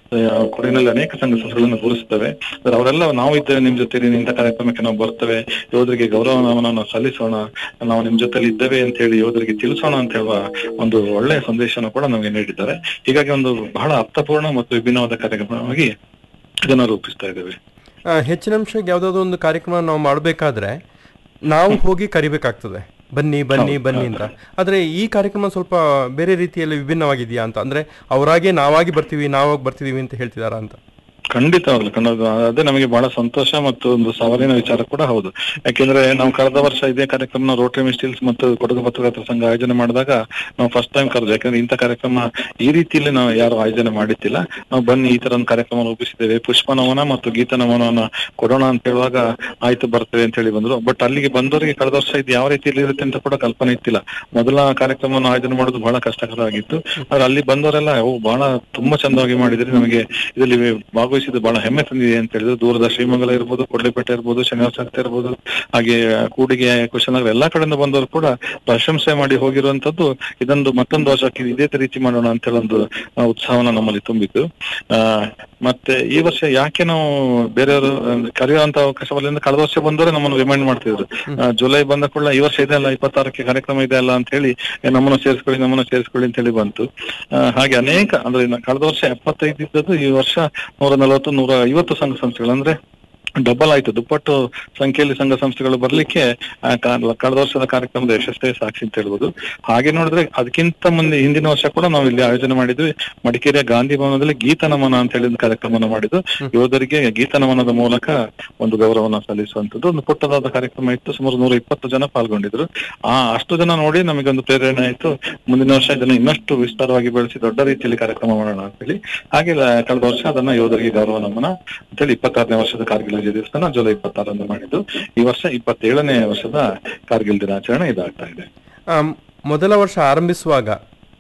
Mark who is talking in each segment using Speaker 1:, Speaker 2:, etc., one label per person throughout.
Speaker 1: ಆ, ಕೊಡಗಿನಲ್ಲಿ ಅನೇಕ ಸಂಘ ಸಂಸ್ಥೆಗಳನ್ನು ಗುರುಸ್ತವೆ ಸರ್ ಅವರೆಲ್ಲ ನಾವು ಇದ್ದೇವೆ ನಿಮ್ ಜೊತೆ ಇಂಥ ಕಾರ್ಯಕ್ರಮಕ್ಕೆ ನಾವು ಬರ್ತೇವೆ ಯೋಧರಿಗೆ ಗೌರವ ನಮನವನ್ನು ಸಲ್ಲಿಸೋಣ ನಾವು ನಿಮ್ ಜೊತೆಲಿ ಇದ್ದೇವೆ ಅಂತ ಹೇಳಿ ಯೋಧರಿಗೆ ತಿಳಿಸೋಣ ಅಂತ ಹೇಳುವ ಒಂದು ಒಳ್ಳೆಯ ಸಂದೇಶನ ಕೂಡ ನಮಗೆ ನೀಡಿದ್ದಾರೆ ಹೀಗಾಗಿ ಒಂದು ಬಹಳ ಅರ್ಥಪೂರ್ಣ ಮತ್ತು ವಿಭಿನ್ನವಾದ ಕಾರ್ಯಕ್ರಮವಾಗಿ ಇದನ್ನ ರೂಪಿಸ್ತಾ ಇದ್ದೇವೆ
Speaker 2: ಆ, ಹೆಚ್ಚಿನ ಅಂಶಕ್ಕೆ ಯಾವುದಾದ್ರು ಒಂದು ಕಾರ್ಯಕ್ರಮ ನಾವು ಮಾಡಬೇಕಾದ್ರೆ ನಾವು ಹೋಗಿ ಕರಿಬೇಕಾಗ್ತದೆ ಬನ್ನಿ ಬನ್ನಿ ಬನ್ನಿ ಅಂತ ಆದರೆ ಈ ಕಾರ್ಯಕ್ರಮ ಸ್ವಲ್ಪ ಬೇರೆ ರೀತಿಯಲ್ಲಿ ವಿಭಿನ್ನವಾಗಿದೆಯಾ ಅಂತ ಅಂದರೆ ಅವರಾಗೆ ನಾವಾಗಿ ಬರ್ತೀವಿ ನಾವಾಗಿ ಬರ್ತಿದೀವಿ ಅಂತ ಹೇಳ್ತಿದಾರಾ ಅಂತ
Speaker 1: ಖಂಡಿತವಾಗ್ಲು ಖಂಡಿತ ಅದೇ ನಮಗೆ ಬಹಳ ಸಂತೋಷ ಮತ್ತು ಒಂದು ಸವಾಲಿನ ವಿಚಾರ ಕೂಡ ಹೌದು ಯಾಕೆಂದ್ರೆ ನಾವು ಕಳೆದ ವರ್ಷ ಇದೇ ಕಾರ್ಯಕ್ರಮ ರೋಟರಿ ಮಿಸ್ಟಿಲ್ಸ್ ಮತ್ತು ಕೊಡಗು ಪತ್ರಕರ್ತರ ಸಂಘ ಆಯೋಜನೆ ಮಾಡಿದಾಗ ನಾವು ಫಸ್ಟ್ ಟೈಮ್ ಕರೆದು ಯಾಕಂದ್ರೆ ಇಂಥ ಕಾರ್ಯಕ್ರಮ ಈ ರೀತಿಯಲ್ಲಿ ನಾವು ಯಾರು ಆಯೋಜನೆ ಮಾಡಿದ್ದಿಲ್ಲ ನಾವು ಬನ್ನಿ ಈ ತರ ಒಂದು ಕಾರ್ಯಕ್ರಮ ರೂಪಿಸಿದ್ದೇವೆ ಪುಷ್ಪ ನಮನ ಮತ್ತು ಗೀತ ನಮನವನ್ನ ಕೊಡೋಣ ಅಂತ ಹೇಳುವಾಗ ಆಯ್ತು ಬರ್ತೇವೆ ಅಂತ ಹೇಳಿ ಬಂದ್ರು ಬಟ್ ಅಲ್ಲಿಗೆ ಬಂದವರಿಗೆ ಕಳೆದ ವರ್ಷ ಇದು ಯಾವ ರೀತಿಯಲ್ಲಿ ಇರುತ್ತೆ ಅಂತ ಕೂಡ ಕಲ್ಪನೆ ಇತ್ತಿಲ್ಲ ಮೊದಲ ಕಾರ್ಯಕ್ರಮವನ್ನು ಆಯೋಜನೆ ಮಾಡೋದು ಬಹಳ ಕಷ್ಟಕರ ಆಗಿತ್ತು ಆದ್ರೆ ಅಲ್ಲಿ ಬಂದವರೆಲ್ಲ ಓ ಬಹಳ ತುಂಬಾ ಚಂದವಾಗಿ ಮಾಡಿದ್ರಿ ನಮಗೆ ಇದರಲ್ಲಿ ಭಾಗವಹಿಸಿದ್ದು ಬಹಳ ಹೆಮ್ಮೆ ತಂದಿದೆ ಅಂತ ಹೇಳಿದ್ರು ದೂರದ ಶ್ರೀಮಂಗಲ ಇರ್ಬೋದು ಕೊಡ್ಲಿಪೇಟೆ ಇರ್ಬೋದು ಶನಿವಾರ ಸಂತೆ ಇರ್ಬೋದು ಹಾಗೆ ಕೂಡಿಗೆ ಕುಶಲನಗರ ಎಲ್ಲಾ ಕಡೆಯಿಂದ ಬಂದವರು ಕೂಡ ಪ್ರಶಂಸೆ ಮಾಡಿ ಹೋಗಿರುವಂತದ್ದು ಇದೊಂದು ಮತ್ತೊಂದು ವರ್ಷಕ್ಕೆ ಇದೇ ರೀತಿ ಮಾಡೋಣ ಅಂತ ಹೇಳಿ ಒಂದು ಆ, ಉತ್ಸಾಹವನ್ನ ನಮ್ಮಲ್ಲಿ ತುಂಬಿತ್ತು ಆ ಮತ್ತೆ ಈ ವರ್ಷ ಯಾಕೆ ನಾವು ಬೇರೆಯವರು ಅಂದ್ರೆ ಕರೆಯುವಂತ ಅವಕಾಶವಲ್ಲ ಕಳೆದ ವರ್ಷ ಬಂದವರೇ ನಮ್ಮನ್ನು ರಿಮೈಂಡ್ ಮಾಡ್ತಿದ್ರು ಆ, ಜುಲೈ ಬಂದ ಕೂಡಲೇ ಈ ವರ್ಷ ಇದೆ ಅಲ್ಲ ಇಪ್ಪತ್ತಾರಕ್ಕೆ ಕಾರ್ಯಕ್ರಮ ಇದೆ ಅಲ್ಲ ಅಂತ ಹೇಳಿ ಏ, ನಮ್ಮನ್ನು ಸೇರಿಸ್ಕೊಳ್ಳಿ ನಮ್ಮನ್ನು ಸೇರಿಸ್ಕೊಳ್ಳಿ ಅಂತ ಹೇಳಿ ಬಂತು ಆ, ಹಾಗೆ ಅನೇಕ ಅಂದ್ರೆ ಇನ್ನು ಕಳೆದ ವರ್ಷ ಎಪ್ಪತ್ತೈದು ಇದ್ದದ್ದು ಈ ವರ್ಷ ನೂರ ನಲವತ್ತು ನೂರ ಐವತ್ತು ಸಂಘ ಸಂಸ್ಥೆಗಳು ಅಂದ್ರೆ ಡಬಲ್ ಆಯ್ತು ದುಪ್ಪಟ್ಟು ಸಂಖ್ಯೆಯಲ್ಲಿ ಸಂಘ ಸಂಸ್ಥೆಗಳು ಬರ್ಲಿಕ್ಕೆ ಆ, ಕಾ- ಕಳೆದ ವರ್ಷದ ಕಾರ್ಯಕ್ರಮದ ಯಶಸ್ಸೇ ಸಾಕ್ಷಿ ಅಂತ ಹೇಳ್ಬೋದು ಹಾಗೆ ನೋಡಿದ್ರೆ ಅದಕ್ಕಿಂತ ಮುಂದೆ ಹಿಂದಿನ ವರ್ಷ ಕೂಡ ನಾವು ಇಲ್ಲಿ ಆಯೋಜನೆ ಮಾಡಿದ್ವಿ ಮಡಿಕೇರಿಯ ಗಾಂಧಿ ಭವನದಲ್ಲಿ ಗೀತ ನಮನ ಅಂತ ಹೇಳಿ ಒಂದು ಕಾರ್ಯಕ್ರಮವನ್ನು ಮಾಡಿದ್ದು ಯೋಧರಿಗೆ ಗೀತ ನಮನದ ಮೂಲಕ ಒಂದು ಗೌರವನ ಸಲ್ಲಿಸುವಂತದ್ದು ಒಂದು ಪುಟ್ಟದಾದ ಕಾರ್ಯಕ್ರಮ ಇತ್ತು ಸುಮಾರು ನೂರ ಇಪ್ಪತ್ತು ಜನ ಪಾಲ್ಗೊಂಡಿದ್ರು ಆ ಅಷ್ಟು ಜನ ನೋಡಿ ನಮಗೊಂದು ಪ್ರೇರಣೆ ಆಯ್ತು ಮುಂದಿನ ವರ್ಷ ಇದನ್ನ ಇನ್ನಷ್ಟು ವಿಸ್ತಾರವಾಗಿ ಬೆಳೆಸಿ ದೊಡ್ಡ ರೀತಿಯಲ್ಲಿ ಕಾರ್ಯಕ್ರಮ ಮಾಡೋಣ ಅಂತ ಹೇಳಿ ಹಾಗೆ ಲ- ಕಳೆದ ವರ್ಷ ಅದನ್ನ ಯೋಧರಿಗೆ ಗೌರವ ನಮನ ಅಂತೇಳಿ ಇಪ್ಪತ್ತಾರನೇ ವರ್ಷದ ಕಾರ್ಗಿಲ್ ವಿಜಯ ದಿವಸನ ಜುಲೈ ಇಪ್ಪತ್ತಾರರಂದು ಮಾಡಿದ್ದು ಈ ವರ್ಷ ಇಪ್ಪತ್ತೇಳನೇ ವರ್ಷದ ಕಾರ್ಗಿಲ್ ದಿನಾಚರಣೆ ಇದಾಗ್ತಾ ಇದೆ
Speaker 2: ಆ, ಮೊದಲ ವರ್ಷ ಆರಂಭಿಸುವಾಗ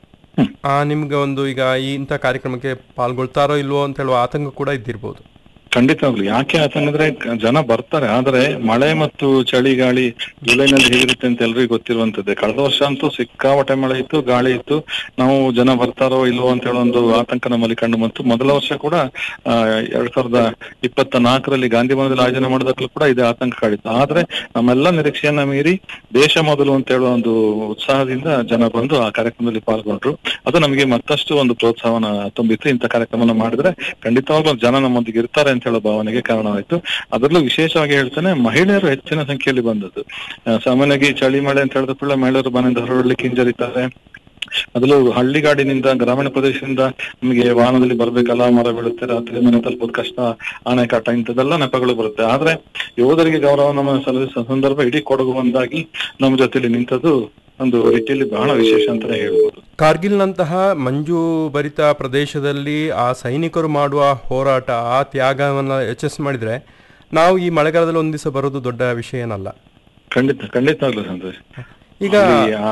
Speaker 2: ಆ, ನಿಮ್ಗೆ ಒಂದು ಈಗ ಈ ಇಂಥ ಕಾರ್ಯಕ್ರಮಕ್ಕೆ ಪಾಲ್ಗೊಳ್ತಾರೋ ಇಲ್ವೋ ಅಂತ ಹೇಳುವ ಆತಂಕ ಕೂಡ ಇದ್ದಿರ್ಬೋದು
Speaker 1: ಖಂಡಿತವಾಗ್ಲು ಯಾಕೆ ಆತಂಕಂದ್ರೆ ಕ- ಜನ ಬರ್ತಾರೆ ಆದ್ರೆ ಮಳೆ ಮತ್ತು ಚಳಿ ಗಾಳಿ ಜುಲೈನಲ್ಲಿ ಹೇಗಿರುತ್ತೆ ಅಂತ ಎಲ್ರಿಗೂ ಗೊತ್ತಿರುವಂತದ್ದೇ ಕಳೆದ ವರ್ಷ ಅಂತೂ ಸಿಕ್ಕಾಪಟ್ಟೆ ಮಳೆ ಇತ್ತು ಗಾಳಿ ಇತ್ತು ನಾವು ಜನ ಬರ್ತಾರೋ ಇಲ್ವೋ ಅಂತ ಹೇಳೋ ಒಂದು ಆತಂಕ ನಮ್ಮಲ್ಲಿ ಕಂಡು ಬಂತು ಮೊದಲ ವರ್ಷ ಕೂಡ ಆ, ಎರಡ್ ಸಾವಿರದ ಇಪ್ಪತ್ತ ನಾಲ್ಕರಲ್ಲಿ ಗಾಂಧಿ ಭವನದಲ್ಲಿ ಆಯೋಜನೆ ಮಾಡಿದಾಗಲೂ ಕೂಡ ಇದೇ ಆತಂಕ ಕಾಡಿತ್ತು ಆದ್ರೆ ನಮ್ಮೆಲ್ಲ ನಿರೀಕ್ಷೆಯನ್ನ ಮೀರಿ ದೇಶ ಮೊದಲು ಅಂತ ಹೇಳುವ ಒಂದು ಉತ್ಸಾಹದಿಂದ ಜನ ಬಂದು ಆ ಕಾರ್ಯಕ್ರಮದಲ್ಲಿ ಪಾಲ್ಗೊಂಡ್ರು ಅದು ನಮಗೆ ಮತ್ತಷ್ಟು ಒಂದು ಪ್ರೋತ್ಸಾಹನ ತುಂಬಿತ್ತು ಇಂಥ ಕಾರ್ಯಕ್ರಮನ ಮಾಡಿದ್ರೆ ಖಂಡಿತವಾಗ್ಲೂ ಜನ ನಮ್ಮೊಂದಿಗೆ ಇರ್ತಾರೆ ಅಂತ ಹೇಳೋ ಭಾವನೆಗೆ ಕಾರಣವಾಯ್ತು ಅದರಲ್ಲೂ ವಿಶೇಷವಾಗಿ ಹೇಳ್ತೇನೆ ಮಹಿಳೆಯರು ಹೆಚ್ಚಿನ ಸಂಖ್ಯೆಯಲ್ಲಿ ಬಂದದ್ದು ಆ, ಸಾಮಾನ್ಯವಾಗಿ ಚಳಿ ಮಳೆ ಅಂತ ಹೇಳಿದ ಕೂಡಲೇ ಮಹಿಳೆಯರು ಮನೆಯಿಂದ ಹೊರಡ್ಲಿಕ್ಕೆ ಹಿಂಜರಿತಾರೆ ಅದರಲ್ಲೂ ಹಳ್ಳಿಗಾಡಿನಿಂದ ಗ್ರಾಮೀಣ ಪ್ರದೇಶದಿಂದ ನಮಗೆ ವಾಹನದಲ್ಲಿ ಬರ್ಬೇಕಲ್ಲ ಮರ ಬೀಳುತ್ತೆ ರಾತ್ರಿ ಮನೆ ತಲುಪೋದು ಕಷ್ಟ ಆನೆಕಾಟ ಇಂಥದ್ದೆಲ್ಲ ನೆಪಗಳು ಬರುತ್ತೆ ಆದ್ರೆ ಯೋಧರಿಗೆ ಗೌರವ ನಮ್ಮ ಸಲ್ಲಿಸುವ ಸಂದರ್ಭ ಇಡೀ ಕೊಡಗು ಒಂದಾಗಿ ನಮ್ಮ ಜೊತೆಲಿ ನಿಂತದ್ದು ಒಂದು ರೀತಿಯಲ್ಲಿ ಬಹಳ ವಿಶೇಷ ಅಂತಾನೆ ಹೇಳ್ಬೋದು
Speaker 2: ಕಾರ್ಗಿಲ್ನಂತಹ ಮಂಜು ಭರಿತ ಪ್ರದೇಶದಲ್ಲಿ ಆ ಸೈನಿಕರು ಮಾಡುವ ಹೋರಾಟ ಆ ತ್ಯಾಗವನ್ನು ಯೋಚಿಸಿ ಮಾಡಿದ್ರೆ ನಾವು ಈ ಮಳೆಗಾಲದಲ್ಲಿ ಒಂದು ದಿವಸ ಬರೋದು ದೊಡ್ಡ ವಿಷಯ ಏನಲ್ಲ
Speaker 1: ಖಂಡಿತ ಖಂಡಿತವಾಗ್ಲೂ ಸಂತೋಷ್
Speaker 2: ಈಗ
Speaker 1: ಅಲ್ಲಿ ಆ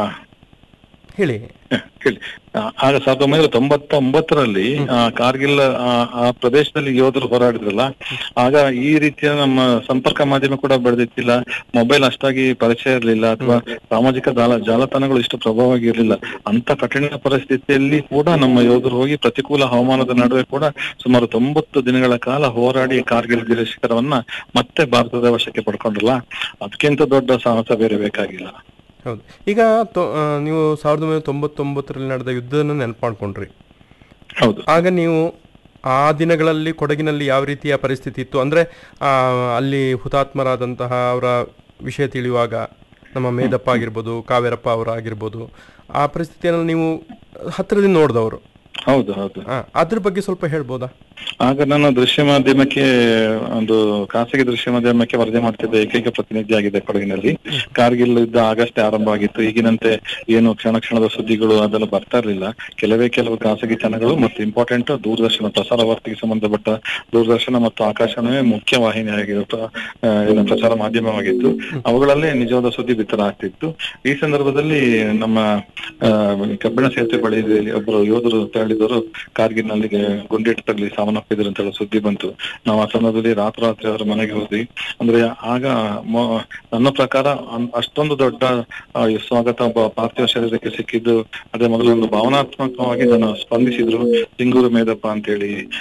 Speaker 2: ಹೇಳಿ
Speaker 1: ಹ, ಹೇಳಿ ಆ, ಆಗ ಸಾವಿರದ ಒಂಬೈನೂರ ತೊಂಬತ್ತೊಂಬತ್ತರಲ್ಲಿ ಆ, ಕಾರ್ಗಿಲ್ ಆ, ಆ ಪ್ರದೇಶದಲ್ಲಿ ಯೋಧರು ಹೋರಾಡಿದ್ರಲ್ಲ ಆಗ ಈ ರೀತಿಯ ನಮ್ಮ ಸಂಪರ್ಕ ಮಾಧ್ಯಮ ಕೂಡ ಬೆಳೆದಿತ್ತಿಲ್ಲ ಮೊಬೈಲ್ ಅಷ್ಟಾಗಿ ಪರಿಚಯ ಇರಲಿಲ್ಲ ಅಥವಾ ಸಾಮಾಜಿಕ ಜಾಲ ಜಾಲತಾಣಗಳು ಇಷ್ಟು ಪ್ರಭಾವವಾಗಿ ಇರಲಿಲ್ಲ ಅಂತ ಕಠಿಣ ಪರಿಸ್ಥಿತಿಯಲ್ಲಿ ಕೂಡ ನಮ್ಮ ಯೋಧರು ಹೋಗಿ ಪ್ರತಿಕೂಲ ಹವಾಮಾನದ ನಡುವೆ ಕೂಡ ಸುಮಾರು ತೊಂಬತ್ತು ದಿನಗಳ ಕಾಲ ಹೋರಾಡಿ ಕಾರ್ಗಿಲ್ ಗಿರಿ ಶಿಖರವನ್ನ ಮತ್ತೆ ಭಾರತದ ವಶಕ್ಕೆ ಪಡ್ಕೊಂಡ್ರಲ್ಲ ಅದಕ್ಕಿಂತ ದೊಡ್ಡ ಸಾಹಸ ಬೇರೆ ಬೇಕಾಗಿಲ್ಲ
Speaker 2: ಹೌದು ಈಗ ತೊ- ಆ, ನೀವು ಸಾವಿರದ ಒಂಬೈನೂರ ತೊಂಬತ್ತೊಂಬತ್ತರಲ್ಲಿ ನಡೆದ ಯುದ್ಧನ ನೆನಪು ಮಾಡ್ಕೊಂಡ್ರಿ
Speaker 1: ಹೌದು
Speaker 2: ಆಗ ನೀವು ಆ ದಿನಗಳಲ್ಲಿ ಕೊಡಗಿನಲ್ಲಿ ಯಾವ ರೀತಿಯ ಪರಿಸ್ಥಿತಿ ಇತ್ತು ಅಂದರೆ ಅಲ್ಲಿ ಹುತಾತ್ಮರಾದಂತಹ ಅವರ ವಿಷಯ ತಿಳಿಯುವಾಗ ನಮ್ಮ ಮೇದಪ್ಪ ಆಗಿರ್ಬೋದು ಕಾವೇರಪ್ಪ ಅವರು ಆಗಿರ್ಬೋದು ಆ ಪರಿಸ್ಥಿತಿಯನ್ನು ನೀವು ಹತ್ತಿರದಿಂದ ನೋಡಿದವರು
Speaker 1: ಹೌದು ಹೌದು
Speaker 2: ಅದ್ರ ಬಗ್ಗೆ ಸ್ವಲ್ಪ ಹೇಳ್ಬೋದಾ
Speaker 1: ಆಗ ನಾನು ದೃಶ್ಯ ಮಾಧ್ಯಮಕ್ಕೆ ಒಂದು ಖಾಸಗಿ ದೃಶ್ಯ ಮಾಧ್ಯಮಕ್ಕೆ ವರದಿ ಮಾಡ್ತಿದ್ದ ಏಕೈಕ ಪ್ರತಿನಿಧಿ ಆಗಿದೆ ಕೊಡಗಿನಲ್ಲಿ ಕಾರ್ಗಿಲ್ ಯುದ್ಧ ಆಗಷ್ಟೇ ಆರಂಭ ಆಗಿತ್ತು ಈಗಿನಂತೆ ಏನು ಕ್ಷಣ ಕ್ಷಣದ ಸುದ್ದಿಗಳು ಅದೆಲ್ಲ ಬರ್ತಾ ಇರ್ಲಿಲ್ಲ ಕೆಲವೇ ಕೆಲವು ಖಾಸಗಿ ಚಾನೆಲ್ಗಳು ಮತ್ತು ಇಂಪಾರ್ಟೆಂಟ್ ದೂರದರ್ಶನ ಪ್ರಸಾರ ವಾರ್ತೆಗೆ ಸಂಬಂಧಪಟ್ಟ ದೂರದರ್ಶನ ಮತ್ತು ಆಕಾಶವೇ ಮುಖ್ಯ ವಾಹಿನಿಯಾಗಿರುವ ಆ, ಏನು ಪ್ರಚಾರ ಮಾಧ್ಯಮವಾಗಿತ್ತು ಅವುಗಳಲ್ಲೇ ನಿಜವಾದ ಸುದ್ದಿ ಬಿತ್ತರ ಆಗ್ತಿತ್ತು ಈ ಸಂದರ್ಭದಲ್ಲಿ ನಮ್ಮ ಆ, ಕಬ್ಬಿಣ ಸೇತುವೆ ಬಳಿ ಒಬ್ಬರು ಯೋಧರು ತೆರಳಿದವರು ಕಾರ್ಗಿಲ್ನಲ್ಲಿ ಗುಂಡೇಟು ತಗಲಿ ಸಾವನ್ನಪ್ಪಿದ್ರು ಅಂತ ಹೇಳೋ ಸುದ್ದಿ ಬಂತು ನಾವು ಆ ಸಂದರ್ಭದಲ್ಲಿ ರಾತ್ರೋರಾತ್ರಿ ಅವರ ಮನೆಗೆ ಹೋದ್ವಿ ಅಂದ್ರೆ ಆಗ ಮೊ- ನನ್ನ ಪ್ರಕಾರ ಅನ್- ಅಷ್ಟೊಂದು ದೊಡ್ಡ ಆ, ಈ ಸ್ವಾಗತ ಒಬ್ಬ ಪಾರ್ಥಿವ ಶರೀರಕ್ಕೆ ಸಿಕ್ಕಿದ್ದು ಅದೇ ಮೊದಲು ಒಂದು ಭಾವನಾತ್ಮಕವಾಗಿ ಜನ ಸ್ಪಂದಿಸಿದ್ರು ಸಿಂಗೂರು ಮೇದಪ್ಪ ಅಂತ ಹೇಳಿ